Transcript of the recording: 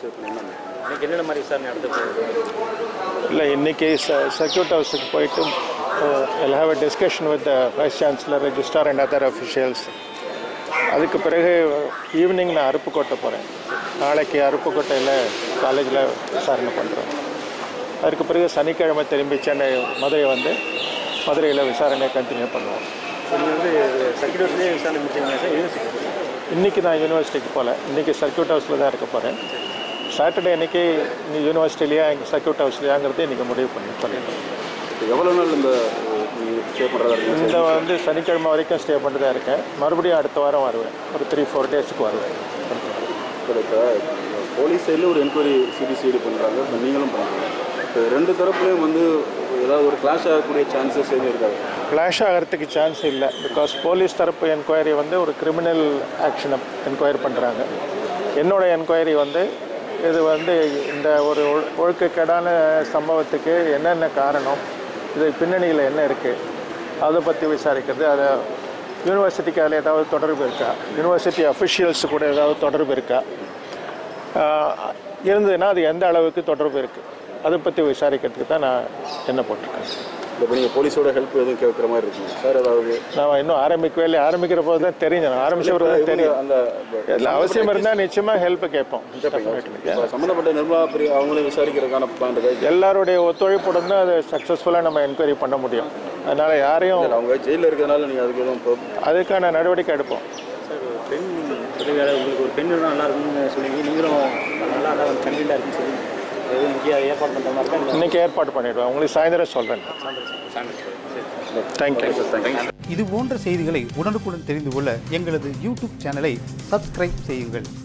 விஷயத்தில் என்ன இன்னைக்கு என்னென்ன மாதிரி விசாரணை நடத்த போகுது இல்லை இன்றைக்கி ச சர்க்கியூட் ஹவுஸுக்கு போயிட்டு will have a discussion with vice chancellor registrar and other officials அதுக்கு பிறகு ஈவினிங் நான் அருப்புக்கோட்டை போகிறேன் நாளைக்கு அருப்புக்கோட்டையில் காலேஜில் விசாரணை பண்ணுறோம் அதுக்கு பிறகு சனிக்கிழமை திரும்பி சென்னை மதுரை வந்து மதுரையில் விசாரணையை கண்டினியூ பண்ணுவோம் நீங்கள் வந்து சர்க்கியூட் ஹவுஸ்லேயே விசாரணை முடிச்சிங்க சார் யூனிவர்சிட்டி இன்றைக்கி நான் யூனிவர்சிட்டிக்கு போகல இன்றைக்கி சர்க்கியூட் ஹவுஸில் தான் இருக்க போகிறேன் சாட்டர்டே அன்றைக்கி நீ யூனிவர்சிட்டிலையா எங்கள் சர்க்கியூட் ஹவுஸ்லையாங்கிறது இன்றைக்கி முடிவு பண்ணி பண்ணிட்டோம் இப்போ எவ்வளோ நாள் இந்த நீங்கள் ஸ்டே பண்ணுறதா இருக்கீங்க இந்த வந்து சனிக்கிழமை வரைக்கும் ஸ்டே பண்ணிட்டு தான் இருக்கேன் மறுபடியும் அடுத்த வாரம் வருவேன் ஒரு த்ரீ ஃபோர் டேஸுக்கு வருவேன் இப்போ இப்போ போலீஸ் சைடில் ஒரு என்கொயரி சிபிசிஐடி பண்ணுறாங்க இப்போ நீங்களும் பண்ணுறீங்க இப்போ ரெண்டு தரப்புலையும் வந்து ஏதாவது ஒரு கிளாஷ் ஆகக்கூடிய சான்சஸ் எதுவும் இருக்காது ஃப்ளாஷ் ஆகிறதுக்கு சான்ஸ் இல்லை பிகாஸ் போலீஸ் தரப்பு என்கொயரி வந்து ஒரு கிரிமினல் ஆக்ஷனை என்கொயரி பண்ணுறாங்க என்னோட என்கொயரி வந்து இது வந்து இந்த ஒரு ஒழு- ஒழுக்கக்கேடான சம்பவத்துக்கு என்னென்ன காரணம் இது பின்னணியில் என்ன இருக்குது அதை பற்றி விசாரிக்கிறது அதை யூனிவர்சிட்டிக்கு அதில் ஏதாவது தொடர்பு இருக்கா யூனிவர்சிட்டி அஃபிஷியல்ஸ் கூட ஏதாவது தொடர்பு இருக்கா ஆஹ் இருந்ததுன்னா அது எந்த அளவுக்கு தொடர்பு இருக்குது அதை பற்றி விசாரிக்கிறதுக்கு தான் நான் என்ன போட்டிருக்கேன் இப்போ நீங்கள் போலீஸோட ஹெல்ப் எதுவும் கேட்குற மாதிரி இருக்குங்க சார் ஏதாவது நான் இன்னும் ஆரம்பிக்கவே இல்லை ஆரம்பிக்கிற போது தான் தெரியும் நான் ஆரம்பிச்ச பிறகு தான் தெரியும் அந்த இதில் அவசியம் இருந்தால் நிச்சயமாக ஹெல்ப் கேட்போம் இப்போ சம்மந்தப்பட்ட நிர்மலா பிரி அவங்களே விசாரிக்கிறதுக்கான பிளான் இருக்கு எல்லாருடைய ஒத்துழைப்புடன் தான் அதை சக்ஸஸ்ஃபுல்லாக நம்ம என்கொயரி பண்ண முடியும் அதனால் யாரையும் அவங்க ஜெயிலில் இருக்கிறதுனால நீங்கள் அதுக்கு எதுவும் இப்போ அதுக்கான நடவடிக்கை எடுப்போம் சார் ஒரு பெண் உதவியாளர் உங்களுக்கு ஒரு பெண் இருந்தால் நல்லா இருக்கும்னு சொன்னீங்க நீங்களும் நல்லா நல்லா கன்வீனியாக இருக்குன்னு சொல்லி எதுவும் இங்கே ஏற்பாடு பண்ணுற மாதிரி தான் இல்லை இன்னைக்கு ஏற்பாடு பண்ணிவிடுவேன் உங்களுக்கு சாயந்தரம் சொல்கிறேன் தேங்க்யூ இது போன்ற செய்திகளை உடனுக்குடன் தெரிந்து கொள்ள எங்களது யூடியூப் சேனலை சப்ஸ்கிரைப் செய்யுங்கள்